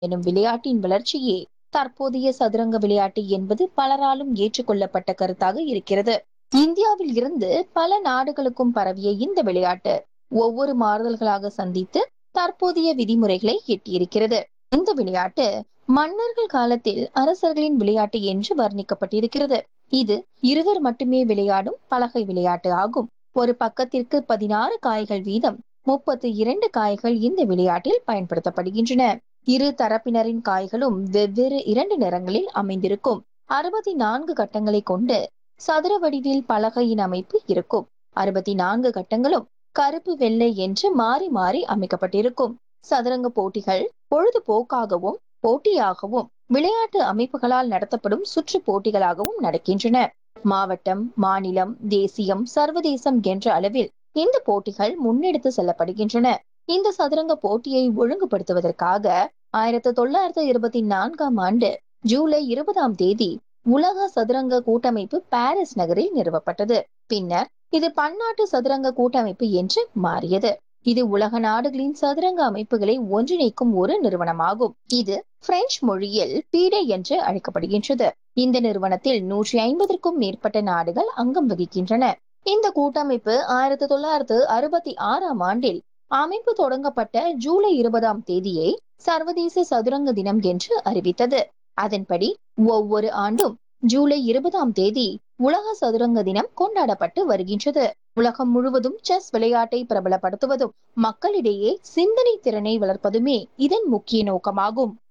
எனும் விளையாட்டின் வளர்ச்சியே தற்போதைய சதுரங்க விளையாட்டு என்பது பலராலும் ஏற்றுக்கொள்ளப்பட்ட கருத்தாக இருக்கிறது இந்தியாவில் இருந்து பல நாடுகளுக்கும் பரவிய இந்த விளையாட்டு ஒவ்வொரு மாறுதல்களாக சந்தித்து தற்போதைய விதிமுறைகளை எட்டியிருக்கிறது இந்த விளையாட்டு மன்னர்கள் காலத்தில் அரசர்களின் விளையாட்டு என்று வர்ணிக்கப்பட்டிருக்கிறது இது இருவர் மட்டுமே விளையாடும் பலகை விளையாட்டு ஆகும் ஒரு பக்கத்திற்கு பதினாறு காய்கள் வீதம் முப்பத்தி இரண்டு காய்கள் இந்த விளையாட்டில் பயன்படுத்தப்படுகின்றன இரு தரப்பினரின் காய்களும் வெவ்வேறு இரண்டு நிறங்களில் அமைந்திருக்கும் அறுபத்தி நான்கு கட்டங்களை கொண்டு சதுர வடிவில் பலகையின் அமைப்பு இருக்கும் அறுபத்தி நான்கு கட்டங்களும் கருப்பு வெள்ளை என்று மாறி மாறி அமைக்கப்பட்டிருக்கும் சதுரங்க போட்டிகள் பொழுதுபோக்காகவும் போட்டியாகவும் விளையாட்டு அமைப்புகளால் நடத்தப்படும் சுற்று போட்டிகளாகவும் நடக்கின்றன மாவட்டம் மாநிலம் தேசியம் சர்வதேசம் என்ற அளவில் இந்த போட்டிகள் முன்னெடுத்து செல்லப்படுகின்றன இந்த சதுரங்க போட்டியை ஒழுங்குபடுத்துவதற்காக ஆயிரத்தி தொள்ளாயிரத்தி இருபத்தி நான்காம் ஆண்டு ஜூலை இருபதாம் தேதி உலக சதுரங்க கூட்டமைப்பு பாரிஸ் நகரில் நிறுவப்பட்டது பின்னர் இது பன்னாட்டு சதுரங்க கூட்டமைப்பு என்று மாறியது இது உலக நாடுகளின் சதுரங்க அமைப்புகளை ஒன்றிணைக்கும் ஒரு நிறுவனமாகும் இது பிரெஞ்சு மொழியில் பீடே என்று அழைக்கப்படுகின்றது இந்த நிறுவனத்தில் நூற்றி ஐம்பதற்கும் மேற்பட்ட நாடுகள் அங்கம் வகிக்கின்றன இந்த கூட்டமைப்பு ஆயிரத்தி தொள்ளாயிரத்து அறுபத்தி ஆறாம் ஆண்டில் அமைப்பு தொடங்கப்பட்ட ஜூலை இருபதாம் தேதியை சர்வதேச சதுரங்க தினம் என்று அறிவித்தது அதன்படி ஒவ்வொரு ஆண்டும் ஜூலை இருபதாம் தேதி உலக சதுரங்க தினம் கொண்டாடப்பட்டு வருகின்றது உலகம் முழுவதும் செஸ் விளையாட்டை பிரபலப்படுத்துவதும் மக்களிடையே சிந்தனை திறனை வளர்ப்பதுமே இதன் முக்கிய நோக்கமாகும்